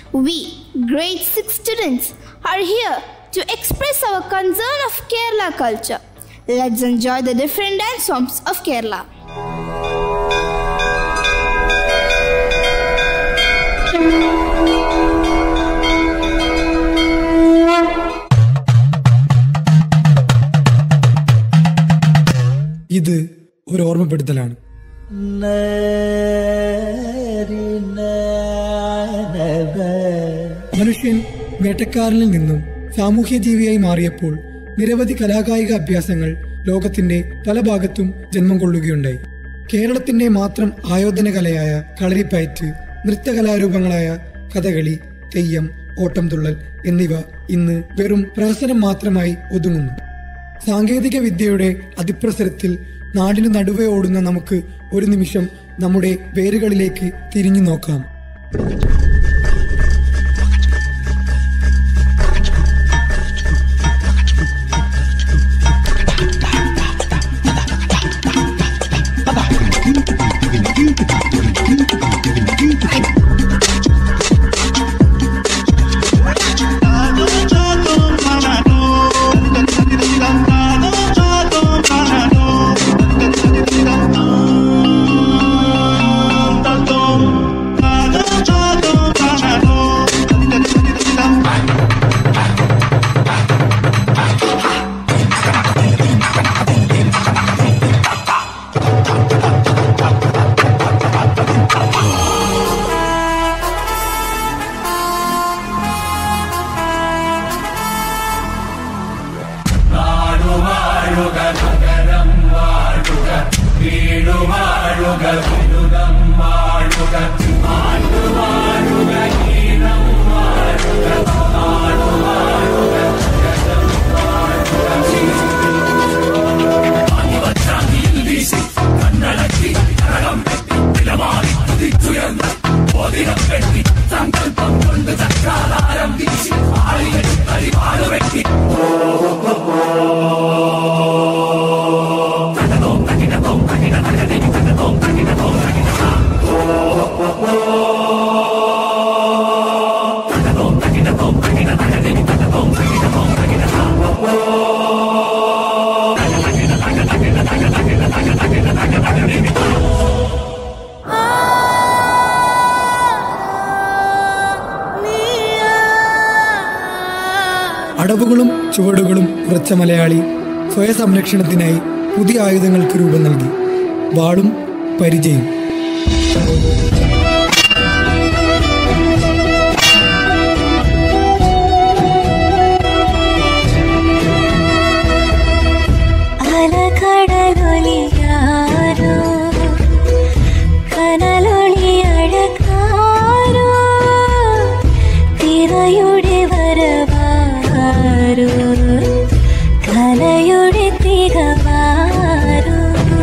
We, grade 6 students, are here to express our concern of Kerala culture. Let's enjoy the different dance forms of Kerala. ഇത് ഒരു ഓർമ്മപ്പെടുത്തലാണ് മനുഷ്യൻ വേട്ടക്കാരനിൽ നിന്നും സാമൂഹ്യ ജീവിയായി മാറിയപ്പോൾ നിരവധി കലാകായിക അഭ്യാസങ്ങൾ ലോകത്തിന്റെ പല ഭാഗത്തും ജന്മം കൊള്ളുകയുണ്ടായി കേരളത്തിന്റെ മാത്രം ആയോധന കലയായ കളരിപ്പയറ്റ് നൃത്തകലാരൂപങ്ങളായ കഥകളി തെയ്യം ഓട്ടംതുള്ളൽ എന്നിവ ഇന്ന് വെറും പ്രഹസനം മാത്രമായി ഒതുങ്ങുന്നു സാങ്കേതിക വിദ്യയുടെ അതിപ്രസരത്തിൽ നാടിന് നടുവേ ഓടുന്ന നമുക്ക് ഒരു നിമിഷം നമ്മുടെ വേരുകളിലേക്ക് തിരിഞ്ഞു നോക്കാം അടവുകളും ചുവടുകളും ഉറച്ച മലയാളി സ്വയ സംരക്ഷണത്തിനായി പുതിയ ആയുധങ്ങൾക്ക് രൂപം നൽകി വാളും പരിചയും അലകടലൊലിയാരോ കനലൊളിയഴകാരോ തിരയുടെ വരവാരോ കലയുടെ തികവാരോ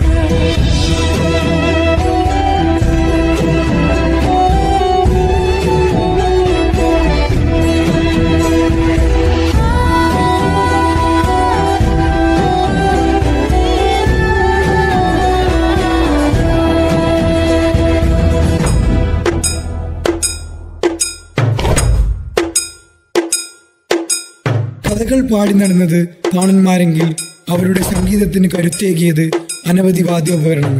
കഥകൾ പാടി നടന്നത് പാണന്മാരെങ്കിൽ അവരുടെ സംഗീതത്തിന് കരുത്തേകിയത് അനവധി വാദ്യോപകരണങ്ങൾ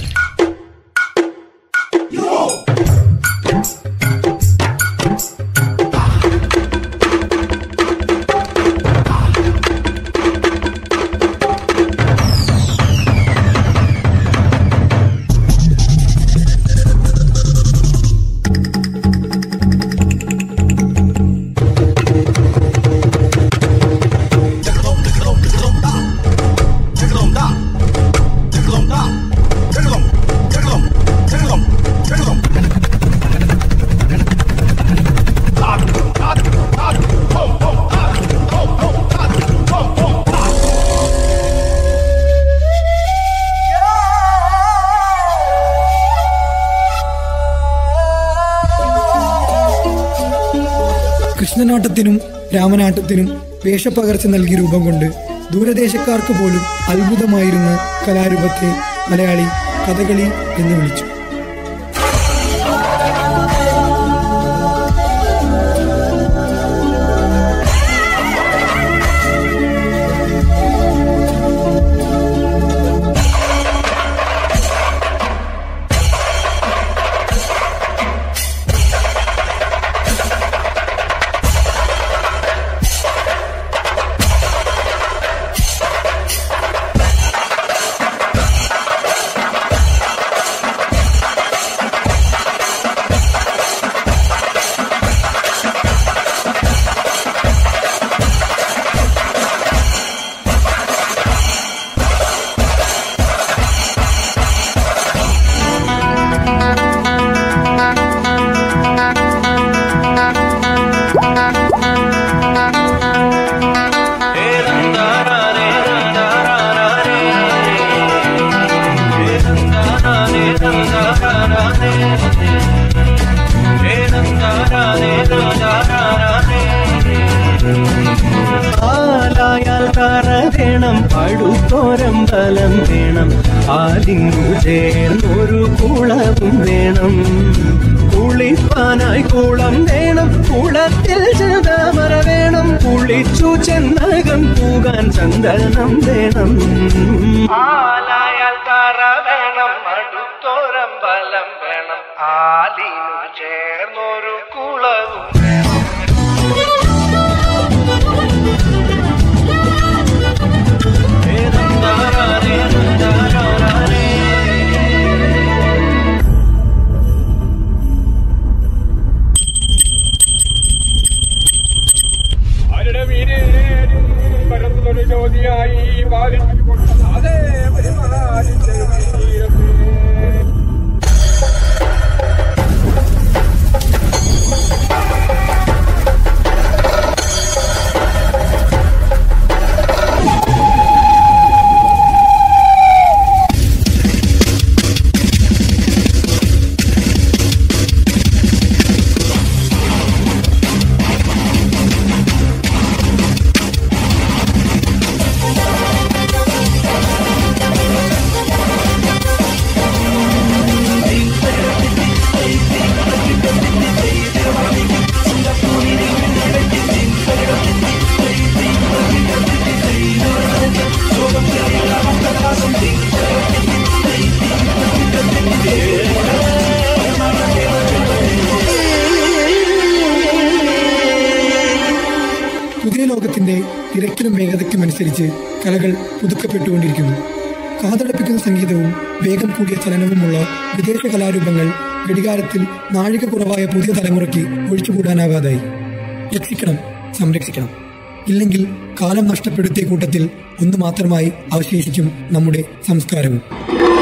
കൃഷ്ണനാട്ടത്തിനും രാമനാട്ടത്തിനും വേഷപ്പകർച്ച നൽകി രൂപം കൊണ്ട് ദൂരദേശക്കാർക്ക് പോലും അത്ഭുതമായിരുന്ന കലാരൂപത്തെ മലയാളി കഥകളി എന്ന് വിളിച്ചു അടുത്തോരമ്പലം വേണം ആലിങ്ങു ചേർന്നൊരു കുളവും വേണം കുളിപ്പാനായി കുളം വേണം കുളത്തിൽ ചെതാമര വേണം കുളിച്ചു ചെന്നകം പൂകാൻ ചന്ദനം വേണം ആലായാൽ തറ വേണം അടുത്തോരമ്പലം വേണം ആലിനു ചേർന്നൊരു കുളവും ആരുടെ വീരേനും പരന്നൊരു ജ്യോതിയായി പാലിച്ചുകൊണ്ട് അതേ പരിപാലിച്ച വീരമേ. പുതിയ ലോകത്തിന്റെ തിരക്കിലും വേഗതയ്ക്കും അനുസരിച്ച് കലകൾ പുതുക്കപ്പെട്ടുകൊണ്ടിരിക്കുന്നു കാതടപ്പിക്കുന്ന സംഗീതവും വേഗം കൂടിയ ചലനവുമുള്ള വിദേശ കലാരൂപങ്ങൾ ഘടികാരത്തിൽ നാഴിക കുറവായ പുതിയ തലമുറയ്ക്ക് ഒഴിച്ചുകൂടാനാകാതായി രക്ഷിക്കണം സംരക്ഷിക്കണം ഇല്ലെങ്കിൽ കാലം നഷ്ടപ്പെടുത്തിയ കൂട്ടത്തിൽ ഒന്നു മാത്രമായി അവശേഷിക്കും നമ്മുടെ സംസ്കാരവും